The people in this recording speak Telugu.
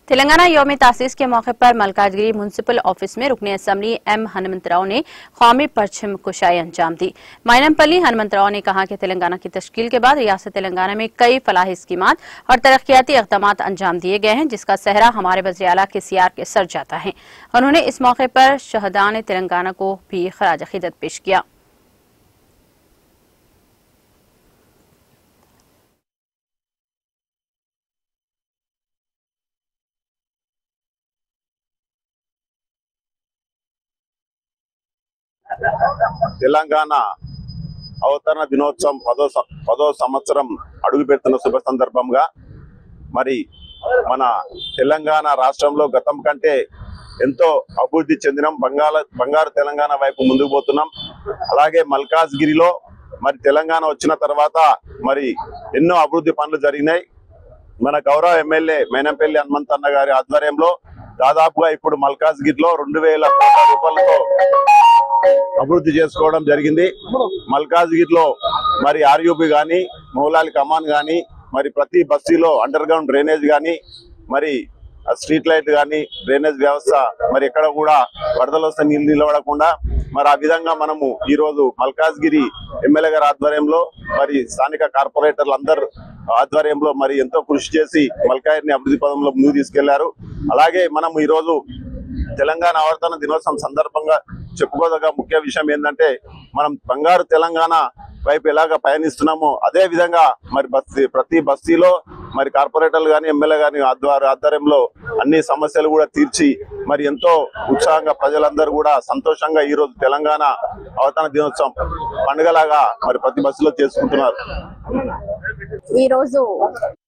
तेलंगाना योम तासीस के मौके पर मलकाजगिरी म्यूनसिपल ऑफिस में रुकने असम्बली एम हनुमंतराव ने कौमी परचम कुशाई अंजाम दी मायनमपल्ली हनुमंतराव ने कहा कि तेलंगाना की तश्कील के बाद रियासत तेलंगाना में कई फलाही स्कीमात और तरक्याती इकदाम अंजाम दिए गए हैं जिसका सहरा हमारे वजी अला के सीआर के सर जाता है उन्होंने इस मौके पर शहदान तेलंगाना को भी खराज अकीदत पेश किया తెలంగాణ అవతరణ దినోత్సవం పదో స- పదో సంవత్సరం అడుగు పెడుతున్న శుభ సందర్భంగా మరి మన తెలంగాణ రాష్ట్రంలో గతం కంటే ఎంతో అభివృద్ధి చెందినాం బంగాళ బంగారు తెలంగాణ వైపు ముందుకు పోతున్నాం అలాగే మల్కాజ్గిరిలో మరి తెలంగాణ వచ్చిన తర్వాత మరి ఎన్నో అభివృద్ధి పనులు జరిగినాయి మన గౌరవ ఎమ్మెల్యే మేనంపల్లి హనుమంతన్న గారి ఆధ్వర్యంలో దాదాపుగా ఇప్పుడు మల్కాజ్గిరిలో రెండు వేల కోట్ల రూపాయలతో అభివృద్ధి చేసుకోవడం జరిగింది మల్కాజ్గిరిలో మరి ఆర్యూబి గాని మౌలాలి కమాన్ గాని మరి ప్రతి బస్తీలో అండర్ గ్రౌండ్ డ్రైనేజ్ గాని మరి ఆ స్ట్రీట్ లైట్ గాని డ్రైనేజ్ వ్యవస్థ మరి ఎక్కడ కూడా వరదలు వస్తే నీళ్లు నిలబడకుండా మరి ఆ విధంగా మనము ఈ రోజు మల్కాజ్గిరి ఎమ్మెల్యే గారి ఆధ్వర్యంలో మరి స్థానిక కార్పొరేటర్లు అందరు ఆధ్వర్యంలో మరి ఎంతో కృషి చేసి మల్కాయిని అభివృద్ధి పదంలో ముందుకు తీసుకెళ్లారు అలాగే మనం ఈ రోజు తెలంగాణ ఆవర్తన దినోత్సవం సందర్భంగా చెప్పుకోదగ్గ ముఖ్య విషయం ఏంటంటే మనం బంగారు తెలంగాణ వైపు ఎలాగ పయనిస్తున్నామో అదే విధంగా మరి బస్తీ ప్రతి బస్తీలో మరి కార్పొరేటర్లు కానీ ఎమ్మెల్యే కానీ ఆధ్వర్ ఆధ్వర్యంలో అన్ని సమస్యలు కూడా తీర్చి మరి ఎంతో ఉత్సాహంగా ప్రజలందరూ కూడా సంతోషంగా ఈ రోజు తెలంగాణ అవతరణ దినోత్సవం పండుగలాగా మరి ప్రతి బస్సులో చేసుకుంటున్నారు ఈ రోజు